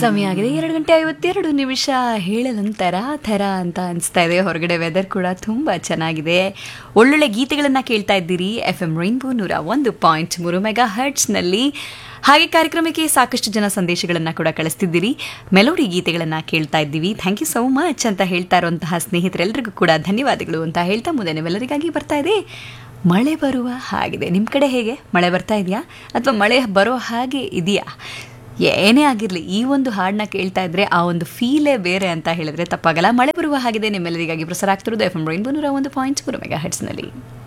ಸಮಯ ಆಗಿದೆ ಎರಡು ಗಂಟೆ ಐವತ್ತೆರಡು ನಿಮಿಷ ಹೇಳಲೊಂಥರ ಥರ ಅಂತ ಅನಿಸ್ತಾ ಇದೆ ಹೊರಗಡೆ ವೆದರ್ ಕೂಡ ತುಂಬ ಚೆನ್ನಾಗಿದೆ ಒಳ್ಳೊಳ್ಳೆ ಗೀತೆಗಳನ್ನು ಕೇಳ್ತಾ ಇದ್ದೀರಿ ಎಫ್ ಎಂ ರೈನ್ಬೋ ನೂರ ಒಂದು ಪಾಯಿಂಟ್ ಮೂರು ಮೆಗಾ ಹರ್ಟ್ಸ್ನಲ್ಲಿ ಹಾಗೆ ಕಾರ್ಯಕ್ರಮಕ್ಕೆ ಸಾಕಷ್ಟು ಜನ ಸಂದೇಶಗಳನ್ನು ಕೂಡ ಕಳಿಸ್ತಿದ್ದೀರಿ ಮೆಲೋಡಿ ಗೀತೆಗಳನ್ನು ಕೇಳ್ತಾ ಇದ್ದೀವಿ ಥ್ಯಾಂಕ್ ಯು ಸೋ ಮಚ್ ಅಂತ ಹೇಳ್ತಾ ಇರುವಂತಹ ಸ್ನೇಹಿತರೆಲ್ಲರಿಗೂ ಕೂಡ ಧನ್ಯವಾದಗಳು ಅಂತ ಹೇಳ್ತಾ ಮುಂದೆ ನಿಮ್ಮೆಲ್ಲರಿಗಾಗಿ ಬರ್ತಾ ಇದೆ ಮಳೆ ಬರುವ ಹಾಗಿದೆ ನಿಮ್ಮ ಕಡೆ ಹೇಗೆ ಮಳೆ ಬರ್ತಾ ಇದೆಯಾ ಅಥವಾ ಮಳೆ ಬರೋ ಹಾಗೆ ಇದೆಯಾ ಏನೇ ಆಗಿರಲಿ ಈ ಒಂದು ಹಾಡನ್ನ ಕೇಳ್ತಾ ಇದ್ರೆ ಆ ಒಂದು ಫೀಲೇ ಬೇರೆ ಅಂತ ಹೇಳಿದ್ರೆ ತಪ್ಪಾಗಲ್ಲ ಮಳೆ ಬರುವ ಹಾಗಿದೆ ನಿಮ್ಮೆಲ್ಲರಿಗಾಗಿ ಪ್ರಸಾರ ಆಗ್ತಿರೋದು ಎಫ್ ಎಂ ರೈನ್ಬೋ ನೂರ ಒಂದು ಪಾಯಿಂಟ್ ಮೂರು ಮೆಗಾ ಹೆಡ್ಸ್ನಲ್ಲಿ